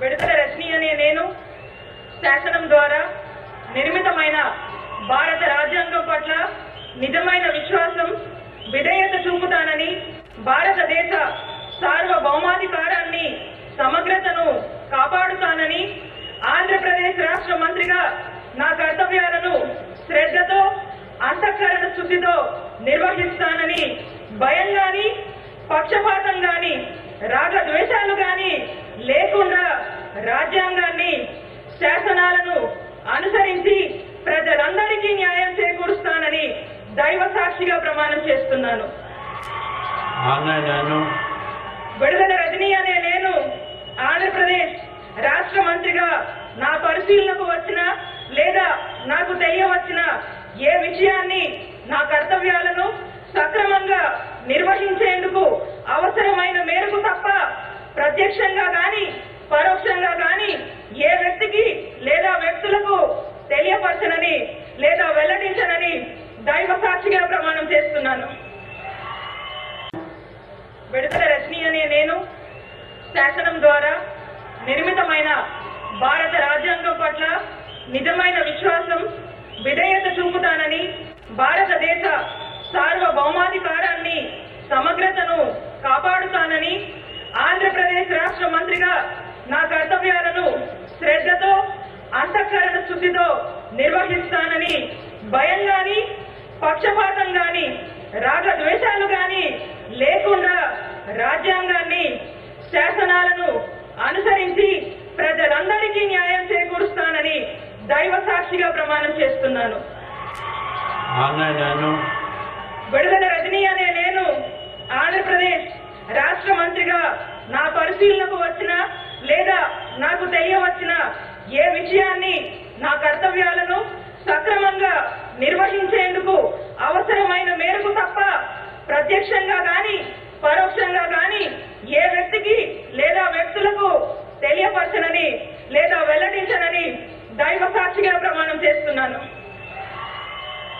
విడుదల రజనీ అనే నేను శాసనం ద్వారా నిర్మితమైన భారత రాజ్యాంగం పట్ల నిజమైన విశ్వాసం విధేయత చూపుతానని భారతదేశ సార్వభౌమాధికారాన్ని సమగ్రతను కాపాడుతానని ఆంధ్రప్రదేశ్ రాష్ట్ర మంత్రిగా నా కర్తవ్యాలను శ్రద్ధతో అంతఃకరణ శుద్ధితో నిర్వహిస్తానని భయం గాని పక్షపాతం గాని రాగ ద్వేషాలు గాని లేకుండా రాజ్యాంగాన్ని శాసనాలను అనుసరించి ప్రజలందరికీ న్యాయం చేకూరుస్తానని దైవ సాక్షిగా ప్రమాణం చేస్తున్నాను ఆమె నేను విడుదల రజనీ అనే నేను ఆంధ్రప్రదేశ్ రాష్ట్ర మంత్రిగా నా పరిశీలనకు వచ్చిన లేదా నాకు తెలియవచ్చిన ఏ విషయాన్ని నా కర్తవ్యాలను సక్రమంగా నిర్వహించేందుకు అవసరమైన మేరకు తప్ప ప్రత్యక్షంగా గాని పరోక్షంగా గాని ఏ వ్యక్తికి లేదా వ్యక్తులకు తెలియపరచనని లేదా వెల్లడించనని దైవ సాక్షిగా ప్రమాణం చేస్తున్నాను విడుదల రజనీ అనే నేను శాసనం ద్వారా నిర్మితమైన భారత రాజ్యాంగం పట్ల నిజమైన విశ్వాసం విధేయత చూపుతానని భారతదేశ సార్వభౌమాధికారాన్ని సమగ్రతను కాపాడుతానని ఆంధ్రప్రదేశ్ రాష్ట్ర మంత్రిగా నా కర్తవ్యాలను శ్రద్ధతో అంతఃకరణ శుద్ధితో నిర్వహిస్తానని భయం గాని పక్షపాతం గాని రాగ ద్వేషాలు గాని లేకుండా రాజ్యాంగాన్ని శాసనాలను అనుసరించి ప్రజలందరికీ న్యాయం చేకూరుస్తానని దైవ సాక్షిగా ప్రమాణం చేస్తున్నాను ఆమె నేను విడుదల రజనీ అనే నేను ఆంధ్రప్రదేశ్ రాష్ట్ర మంత్రిగా నా పరిశీలనకు వచ్చిన లేదా నాకు తెలియవచ్చిన ఏ విషయాన్ని నా కర్తవ్యాలను సక్రమంగా నిర్వహించేందుకు అవసరమైన మేరకు తప్ప ప్రత్యక్షంగా గాని పరోక్షంగా గాని ఏ వ్యక్తికి లేదా వ్యక్తులకు తెలియపరచనని లేదా వెల్లడించనని దైవ సాక్షిగా ప్రమాణం చేస్తున్నాను